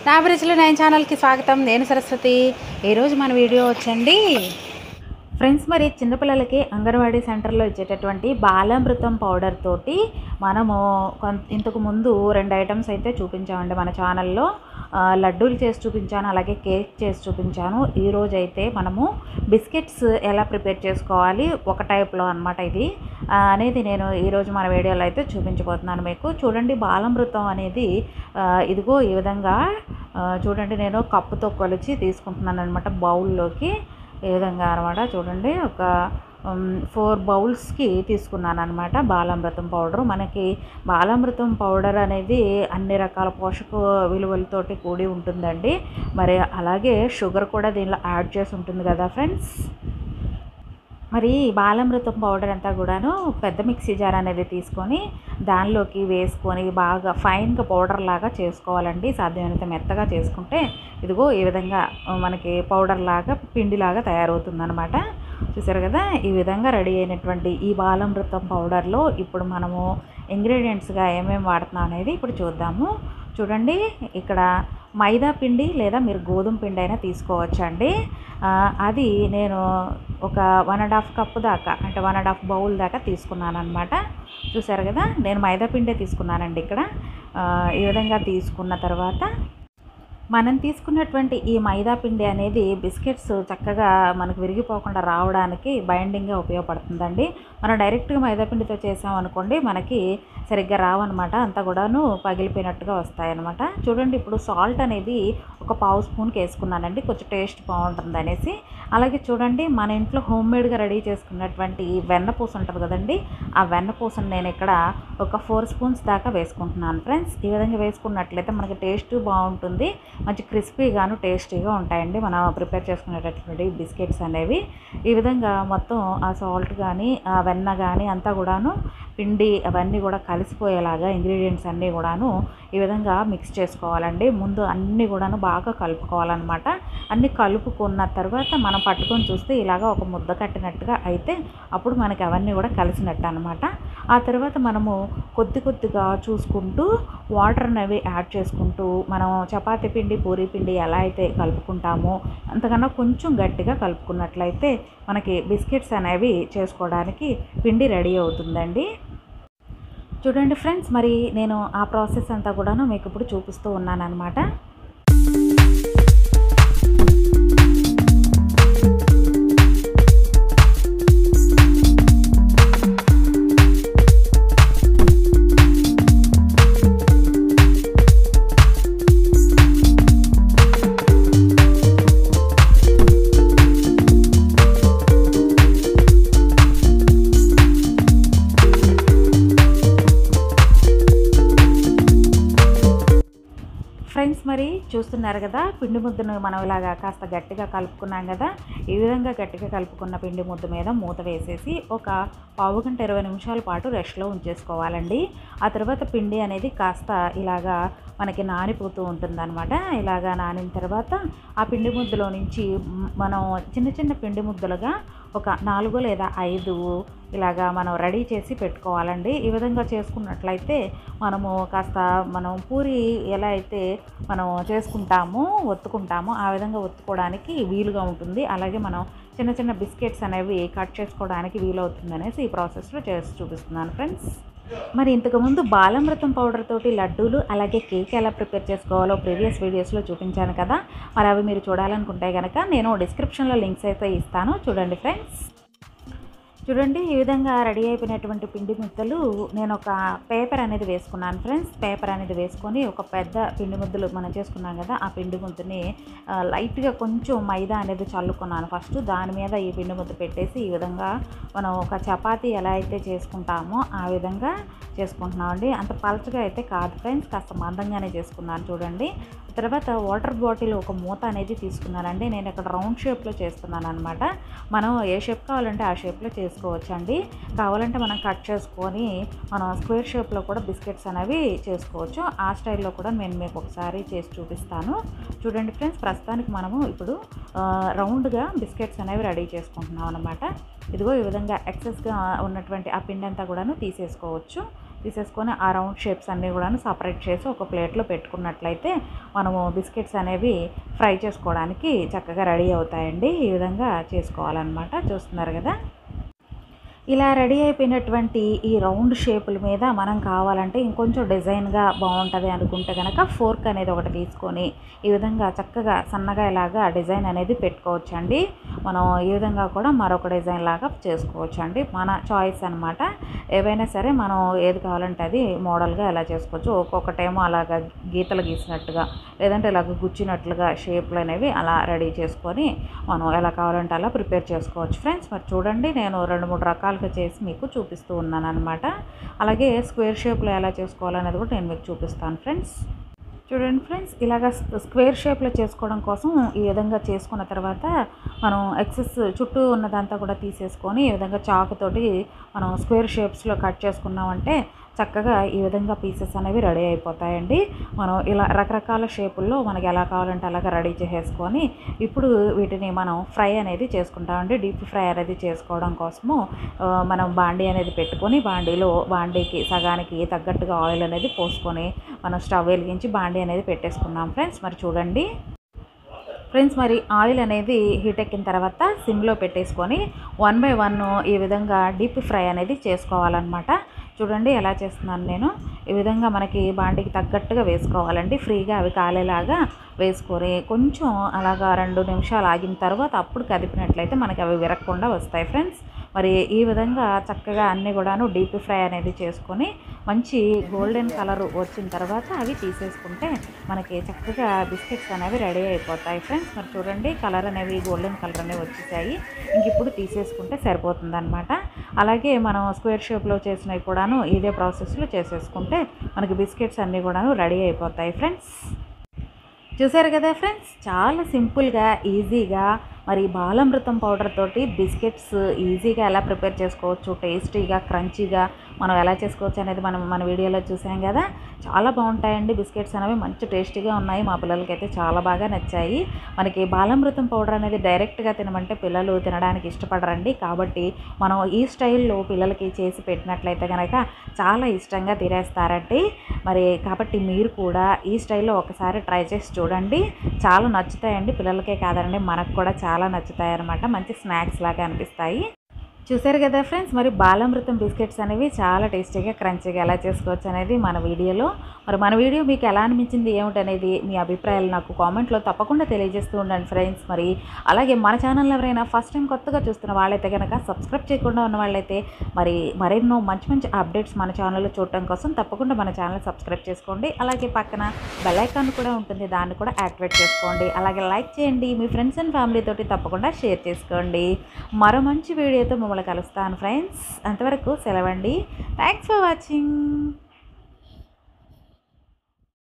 నా బ్రిడ్జ్లో నైన్ ఛానల్కి స్వాగతం నేను సరస్వతి ఈరోజు మన వీడియో వచ్చండి ఫ్రెండ్స్ మరి చిన్నపిల్లలకి అంగన్వాడీ సెంటర్లో ఇచ్చేటటువంటి బాలామృతం పౌడర్ తోటి మనము కొంత ఇంతకు ముందు రెండు ఐటమ్స్ అయితే చూపించామండి మన ఛానల్లో ఆ, లడ్డూలు చేసి చూపించాను అలాగే కేక్ చేసి చూపించాను ఈరోజు అయితే మనము బిస్కెట్స్ ఎలా ప్రిపేర్ చేసుకోవాలి ఒక టైప్లో అనమాట ఇది ఆ, అనేది నేను ఈరోజు మన వీడియోలో అయితే చూపించబోతున్నాను మీకు చూడండి బాలామృతం అనేది ఆ, ఇదిగో ఈ విధంగా ఆ, చూడండి నేను కప్పుతో కొలిచి తీసుకుంటున్నాను అనమాట బౌల్లోకి ఈ విధంగా అనమాట చూడండి ఒక ఫోర్ బౌల్స్కి తీసుకున్నాను అనమాట బాలామృతం పౌడర్ మనకి బాలామృతం పౌడర్ అనేది అన్ని రకాల పోషక విలువలతోటి కూడి ఉంటుందండి మరి అలాగే షుగర్ కూడా దీనిలో యాడ్ చేసి ఉంటుంది కదా ఫ్రెండ్స్ మరి బాలామృతం పౌడర్ అంతా కూడాను పెద్ద మిక్సీ జార్ అనేది తీసుకొని దానిలోకి వేసుకొని బాగా ఫైన్గా పౌడర్ లాగా చేసుకోవాలండి సాధ్యమైనంత మెత్తగా చేసుకుంటే ఇదిగో ఈ విధంగా మనకి పౌడర్ లాగా పిండిలాగా తయారవుతుందన్నమాట చూసారు కదా ఈ విధంగా రెడీ అయినటువంటి ఈ బాలామృతం పౌడర్లో ఇప్పుడు మనము ఇంగ్రీడియంట్స్గా ఏమేమి వాడుతున్నాం అనేది ఇప్పుడు చూద్దాము చూడండి ఇక్కడ మైదా పిండి లేదా మీరు గోధుమ పిండి అయినా తీసుకోవచ్చండి ఆ, అది నేను ఒక వన్ అండ్ హాఫ్ కప్ దాకా అంటే వన్ అండ్ హాఫ్ బౌల్ దాకా తీసుకున్నాను అనమాట చూసారు కదా నేను మైదా పిండే తీసుకున్నానండి ఇక్కడ ఆ, ఈ విధంగా తీసుకున్న తర్వాత మనం తీసుకున్నటువంటి ఈ మైదా పిండి అనేది బిస్కెట్స్ చక్కగా మనకు విరిగిపోకుండా రావడానికి బైండింగ్గా ఉపయోగపడుతుందండి మనం డైరెక్ట్గా మైదా పిండితో చేసామనుకోండి మనకి సరిగ్గా రావన్నమాట అంతా కూడాను పగిలిపోయినట్టుగా వస్తాయన్నమాట చూడండి ఇప్పుడు సాల్ట్ అనేది ఒక పావు స్పూన్కి వేసుకున్నానండి కొంచెం టేస్ట్ బాగుంటుంది అనేసి అలాగే చూడండి మన ఇంట్లో హోమ్ మేడ్గా రెడీ చేసుకున్నటువంటి వెన్నపూస ఉంటుంది కదండి ఆ వెన్నపూసను నేను ఇక్కడ ఒక ఫోర్ స్పూన్స్ దాకా వేసుకుంటున్నాను ఫ్రెండ్స్ ఈ విధంగా వేసుకున్నట్లయితే మనకి టేస్ట్ బాగుంటుంది మంచి క్రిస్పీగాను టేస్టీగా ఉంటాయండి మనం ప్రిపేర్ చేసుకునేటటువంటి బిస్కెట్స్ అనేవి ఈ విధంగా మొత్తం ఆ సాల్ట్ కానీ ఆ వెన్న కానీ అంతా కూడాను పిండి అవన్నీ కూడా కలిసిపోయేలాగా ఇంగ్రీడియంట్స్ అన్నీ కూడాను ఈ విధంగా మిక్స్ చేసుకోవాలండి ముందు అన్నీ కూడాను బాగా కలుపుకోవాలన్నమాట అన్నీ కలుపుకున్న తర్వాత మనం పట్టుకొని చూస్తే ఇలాగా ఒక ముద్ద కట్టినట్టుగా అయితే అప్పుడు మనకి అవన్నీ కూడా కలిసినట్టు అనమాట ఆ తర్వాత మనము కొద్ది కొద్దిగా చూసుకుంటూ వాటర్ అనేవి యాడ్ చేసుకుంటూ మనం చపాతీ పిండి పూరీ పిండి ఎలా అయితే కలుపుకుంటామో అంతకన్నా కొంచెం గట్టిగా కలుపుకున్నట్లయితే మనకి బిస్కెట్స్ అనేవి చేసుకోవడానికి పిండి రెడీ అవుతుందండి చూడండి ఫ్రెండ్స్ మరి నేను ఆ ప్రాసెస్ అంతా కూడాను మీకు ఇప్పుడు చూపిస్తూ ఉన్నాను అనమాట ఫ్రెండ్స్ మరి చూస్తున్నారు కదా పిండి ముద్దను మనం ఇలాగా కాస్త గట్టిగా కలుపుకున్నాం కదా ఈ విధంగా గట్టిగా కలుపుకున్న పిండి ముద్ద మీద మూత వేసేసి ఒక పావు గంట ఇరవై నిమిషాల పాటు రెస్ట్లో ఉంచేసుకోవాలండి ఆ తర్వాత పిండి అనేది కాస్త ఇలాగా మనకి నానిపోతూ ఉంటుందన్నమాట ఇలాగా నానిన తర్వాత ఆ పిండి ముద్దలో నుంచి మ్, మనం చిన్న చిన్న పిండి ముద్దలుగా ఒక నాలుగు లేదా ఐదు ఇలాగా మనం రెడీ చేసి పెట్టుకోవాలండి ఈ విధంగా చేసుకున్నట్లయితే మనము కాస్త మనం పూరి ఎలా అయితే మనం చేసుకుంటామో ఒత్తుకుంటామో ఆ విధంగా ఒత్తుకోవడానికి వీలుగా ఉంటుంది అలాగే మనం చిన్న చిన్న బిస్కెట్స్ అనేవి కట్ చేసుకోవడానికి వీలవుతుంది అనేసి ఈ ప్రాసెస్లో చేసి చూపిస్తున్నాను ఫ్రెండ్స్ మరి ఇంతకుముందు బాలామృతం పౌడర్ తోటి లడ్డూలు అలాగే కేక్ ఎలా ప్రిపేర్ చేసుకోవాలో ప్రీవియస్ వీడియోస్లో చూపించాను కదా మరి అవి మీరు చూడాలనుకుంటే కనుక నేను డిస్క్రిప్షన్లో లింక్స్ అయితే ఇస్తాను చూడండి ఫ్రెండ్స్ చూడండి ఈ విధంగా రెడీ అయిపోయినటువంటి పిండి ముద్దలు నేను ఒక పేపర్ అనేది వేసుకున్నాను ఫ్రెండ్స్ పేపర్ అనేది వేసుకొని ఒక పెద్ద పిండి ముద్దలు మనం చేసుకున్నాం కదా ఆ పిండి ముద్దని ఆ, లైట్గా కొంచెం మైదా అనేది చల్లుకున్నాను ఫస్ట్ దాని మీద ఈ పిండి ముద్ద పెట్టేసి ఈ విధంగా మనం ఒక చపాతీ ఎలా అయితే చేసుకుంటామో ఆ విధంగా చేసుకుంటున్నామండి అంత పలచగా అయితే కాదు ఫ్రెండ్స్ కాస్త మందంగానే చేసుకున్నాను చూడండి తర్వాత వాటర్ బాటిల్ ఒక మూత అనేది తీసుకున్నానండి నేను ఇక్కడ రౌండ్ షేప్లో చేస్తున్నాను అనమాట మనం ఏ షేప్ కావాలంటే ఆ షేప్లో చేసుకోవచ్చు అండి కావాలంటే మనం కట్ చేసుకొని మనం స్క్వేర్ షేప్లో కూడా బిస్కెట్స్ అనేవి చేసుకోవచ్చు ఆ స్టైల్లో కూడా నేను మీకు ఒకసారి చేసి చూపిస్తాను చూడండి ఫ్రెండ్స్ ప్రస్తుతానికి మనము ఇప్పుడు ఆ, రౌండ్గా బిస్కెట్స్ అనేవి రెడీ చేసుకుంటున్నాం అనమాట ఇదిగో ఈ విధంగా ఎక్సెస్గా ఉన్నటువంటి ఆ పిండి అంతా కూడాను తీసేసుకోవచ్చు తీసేసుకొని ఆ రౌండ్ షేప్స్ అన్నీ కూడా సపరేట్ చేసి ఒక ప్లేట్లో పెట్టుకున్నట్లయితే మనము బిస్కెట్స్ అనేవి ఫ్రై చేసుకోవడానికి చక్కగా రెడీ అవుతాయండి ఈ విధంగా చేసుకోవాలన్నమాట చూస్తున్నారు కదా ఇలా రెడీ అయిపోయినటువంటి ఈ రౌండ్ షేపుల మీద మనం కావాలంటే ఇంకొంచెం డిజైన్గా బాగుంటుంది అనుకుంటే కనుక ఫోర్క్ అనేది ఒకటి తీసుకొని ఈ విధంగా చక్కగా సన్నగా ఇలాగా డిజైన్ అనేది పెట్టుకోవచ్చు అండి మనం ఈ విధంగా కూడా మరొక డిజైన్ లాగా చేసుకోవచ్చు అండి మన చాయిస్ అనమాట ఏవైనా సరే మనం ఏది కావాలంటే అది మోడల్గా ఎలా చేసుకోవచ్చు ఒక్కొక్కటేమో అలాగ గీతలు గీసినట్టుగా లేదంటే ఇలాగ గుచ్చినట్లుగా షేప్లు అనేవి అలా రెడీ చేసుకొని మనం ఎలా కావాలంటే అలా ప్రిపేర్ చేసుకోవచ్చు ఫ్రెండ్స్ మరి చూడండి నేను రెండు మూడు రకాలుగా చేసి మీకు చూపిస్తూ ఉన్నాను అనమాట అలాగే స్క్వేర్ షేప్లో ఎలా చేసుకోవాలనేది కూడా నేను మీకు చూపిస్తాను ఫ్రెండ్స్ చూడండి ఫ్రెండ్స్ ఇలాగ స్క్వేర్ షేప్లో చేసుకోవడం కోసం ఈ విధంగా చేసుకున్న తర్వాత మనం ఎక్సెస్ చుట్టూ ఉన్నదంతా కూడా తీసేసుకొని ఈ విధంగా చాకుతోటి మనం స్క్వేర్ షేప్స్లో కట్ చేసుకున్నామంటే చక్కగా ఈ విధంగా పీసెస్ అనేవి రెడీ అయిపోతాయండి మనం ఇలా రకరకాల షేపుల్లో మనకి ఎలా కావాలంటే అలాగా రెడీ చేసేసుకొని ఇప్పుడు వీటిని మనం ఫ్రై అనేది చేసుకుంటామండి డీప్ ఫ్రై అనేది చేసుకోవడం కోసము ఆ, మనం బాండీ అనేది పెట్టుకొని బాండీలో బాండీకి సగానికి తగ్గట్టుగా ఆయిల్ అనేది పోసుకొని మనం స్టవ్ వెలిగించి బాండీ అనేది పెట్టేసుకున్నాం ఫ్రెండ్స్ మరి చూడండి ఫ్రెండ్స్ మరి ఆయిల్ అనేది హీట్ ఎక్కిన తర్వాత సిమ్లో పెట్టేసుకొని వన్ బై వన్ ఈ విధంగా డీప్ ఫ్రై అనేది చేసుకోవాలన్నమాట చూడండి ఎలా చేస్తున్నాను నేను ఈ విధంగా మనకి బాండికి తగ్గట్టుగా వేసుకోవాలండి ఫ్రీగా అవి కాలేలాగా వేసుకొని కొంచెం అలాగా రెండు నిమిషాలు ఆగిన తర్వాత అప్పుడు కదిపినట్లయితే మనకి అవి విరగకుండా వస్తాయి ఫ్రెండ్స్ మరి ఈ విధంగా చక్కగా అన్నీ కూడాను డీప్ ఫ్రై అనేది చేసుకొని మంచి గోల్డెన్ కలర్ వచ్చిన తర్వాత అవి తీసేసుకుంటే మనకి చక్కగా బిస్కెట్స్ అనేవి రెడీ అయిపోతాయి ఫ్రెండ్స్ మరి చూడండి కలర్ అనేవి గోల్డెన్ కలర్ అనేవి వచ్చేసాయి ఇంక ఇప్పుడు తీసేసుకుంటే సరిపోతుంది అలాగే మనం స్క్వేర్ షేప్లో చేసినవి కూడాను ఇదే ప్రాసెస్లో చేసేసుకుంటే మనకి బిస్కెట్స్ అన్నీ కూడాను రెడీ అయిపోతాయి ఫ్రెండ్స్ చూసారు కదా ఫ్రెండ్స్ చాలా సింపుల్గా ఈజీగా మరి బాలామృతం పౌడర్ తోటి బిస్కెట్స్ ఈజీగా ఎలా ప్రిపేర్ చేసుకోవచ్చు టేస్టీగా క్రంచీగా మనం ఎలా చేసుకోవచ్చు అనేది మనం మన వీడియోలో చూసాం కదా చాలా బాగుంటాయండి బిస్కెట్స్ అనేవి మంచి టేస్టీగా ఉన్నాయి మా పిల్లలకి అయితే చాలా బాగా నచ్చాయి మనకి బాలామృతం పౌడర్ అనేది డైరెక్ట్గా తినమంటే పిల్లలు తినడానికి ఇష్టపడరండి కాబట్టి మనం ఈ స్టైల్లో పిల్లలకి చేసి పెట్టినట్లయితే కనుక చాలా ఇష్టంగా తినేస్తారండి మరి కాబట్టి మీరు కూడా ఈ స్టైల్లో ఒకసారి ట్రై చేసి చూడండి చాలా నచ్చుతాయండి పిల్లలకే కాదండి మనకు కూడా చాలా నచ్చుతాయి అన్నమాట మంచి స్నాక్స్ లాగా అనిపిస్తాయి చూసారు కదా ఫ్రెండ్స్ మరి బాలామృతం బిస్కెట్స్ అనేవి చాలా టేస్టీగా క్రంచీగా ఎలా చేసుకోవచ్చు అనేది మన వీడియోలో మరి మన వీడియో మీకు ఎలా అనిపించింది ఏమిటనేది మీ అభిప్రాయాలు నాకు కామెంట్లో తప్పకుండా తెలియజేస్తూ ఉండండి ఫ్రెండ్స్ మరి అలాగే మన ఛానల్ ఎవరైనా ఫస్ట్ టైం కొత్తగా చూస్తున్న వాళ్ళైతే కనుక సబ్స్క్రైబ్ చేయకుండా ఉన్న వాళ్ళైతే మరి మరెన్నో మంచి మంచి అప్డేట్స్ మన ఛానల్లో చూడటం కోసం తప్పకుండా మన ఛానల్ సబ్స్క్రైబ్ చేసుకోండి అలాగే పక్కన బెల్ ఐకాన్ కూడా ఉంటుంది దాన్ని కూడా యాక్టివేట్ చేసుకోండి అలాగే లైక్ చేయండి మీ ఫ్రెండ్స్ అండ్ ఫ్యామిలీ తోటి తప్పకుండా షేర్ చేసుకోండి మరో మంచి వీడియోతో మిమ్మల్ని కలుస్తాను ఫ్రెండ్స్ అంతవరకు సెలవండి థ్యాంక్స్ ఫర్ వాచింగ్